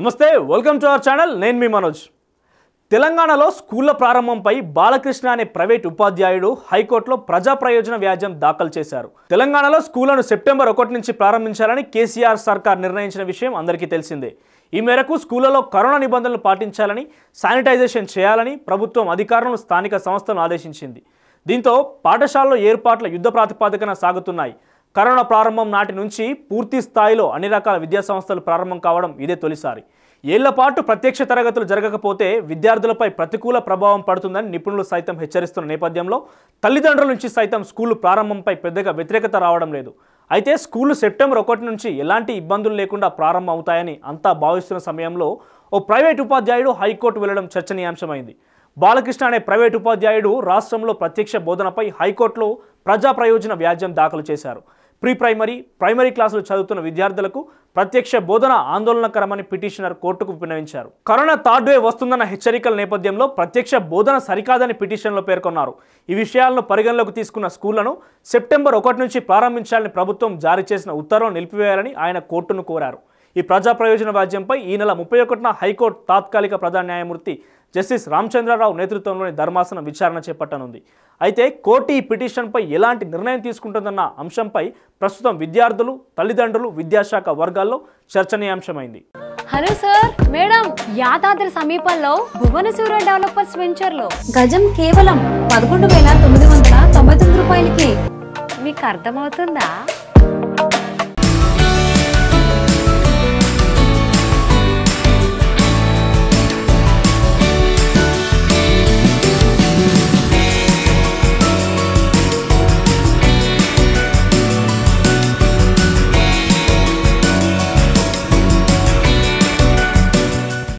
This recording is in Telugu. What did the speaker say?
నమస్తే వెల్కమ్ టు అవర్ ఛానల్ నేను మీ మనోజ్ తెలంగాణలో స్కూళ్ల ప్రారంభంపై బాలకృష్ణ అనే ప్రైవేట్ ఉపాధ్యాయుడు హైకోర్టులో ప్రజా ప్రయోజన వ్యాజ్యం దాఖలు చేశారు తెలంగాణలో స్కూళ్లను సెప్టెంబర్ ఒకటి నుంచి ప్రారంభించాలని కేసీఆర్ సర్కార్ నిర్ణయించిన విషయం అందరికీ తెలిసిందే ఈ మేరకు స్కూళ్లలో కరోనా నిబంధనలు పాటించాలని శానిటైజేషన్ చేయాలని ప్రభుత్వం అధికారులను స్థానిక సంస్థలను ఆదేశించింది దీంతో పాఠశాలలో ఏర్పాట్ల యుద్ధ ప్రాతిపాదికన సాగుతున్నాయి కరోనా ప్రారంభం నాటి నుంచి పూర్తి స్థాయిలో అన్ని రకాల విద్యా సంస్థలు ప్రారంభం కావడం ఇదే తొలిసారి ఏళ్ల పాటు ప్రత్యక్ష తరగతులు జరగకపోతే విద్యార్థులపై ప్రతికూల ప్రభావం పడుతుందని నిపుణులు సైతం హెచ్చరిస్తున్న నేపథ్యంలో తల్లిదండ్రుల నుంచి సైతం స్కూలు ప్రారంభంపై పెద్దగా వ్యతిరేకత రావడం లేదు అయితే స్కూలు సెప్టెంబర్ ఒకటి నుంచి ఎలాంటి ఇబ్బందులు లేకుండా ప్రారంభం అవుతాయని అంతా భావిస్తున్న సమయంలో ఓ ప్రైవేట్ ఉపాధ్యాయుడు హైకోర్టు వెళ్లడం చర్చనీయాంశమైంది బాలకృష్ణ అనే ప్రైవేట్ ఉపాధ్యాయుడు రాష్ట్రంలో ప్రత్యక్ష బోధనపై హైకోర్టులో ప్రజా ప్రయోజన వ్యాజ్యం దాఖలు చేశారు ప్రీ ప్రైమరీ ప్రైమరీ క్లాసులు చదువుతున్న విద్యార్థులకు ప్రత్యక్ష బోధన ఆందోళనకరమని పిటిషనర్ కోర్టుకు విన్నవించారు కరోనా థర్డ్ వేవ్ వస్తుందన్న హెచ్చరికల నేపథ్యంలో ప్రత్యక్ష బోధన సరికాదని పిటిషన్లో పేర్కొన్నారు ఈ విషయాలను పరిగణలోకి తీసుకున్న స్కూళ్లను సెప్టెంబర్ ఒకటి నుంచి ప్రారంభించాలని ప్రభుత్వం జారీ చేసిన ఉత్తర్వులను నిలిపివేయాలని ఆయన కోర్టును కోరారు ఈ ప్రజా ప్రయోజన వ్యాజ్యంపై ఈ నెల ముప్పై ఒకటిన హైకోర్టు తాత్కాలిక ప్రధాన న్యాయమూర్తి జస్టిస్ రామచంద్రరావు నేతృత్వంలోని ధర్మాసనం విచారణ చేపట్టనుంది అయితే కోర్టు ఈ పిటిషన్పై ఎలాంటి నిర్ణయం తీసుకుంటుందన్న అంశంపై ప్రస్తుతం విద్యార్థులు తల్లిదండ్రులు విద్యాశాఖ వర్గాల్లో చర్చనీయాంశమైంది హలో సార్ మేడం యాదాద్రి సమీపంలో భువనసూర డెవలపర్స్ వెంచర్ లో గజం కేవలం పదకొండు వేల తొమ్మిది వందల తొంభై తొమ్మిది రూపాయలకే మీకు అర్థమవుతుందా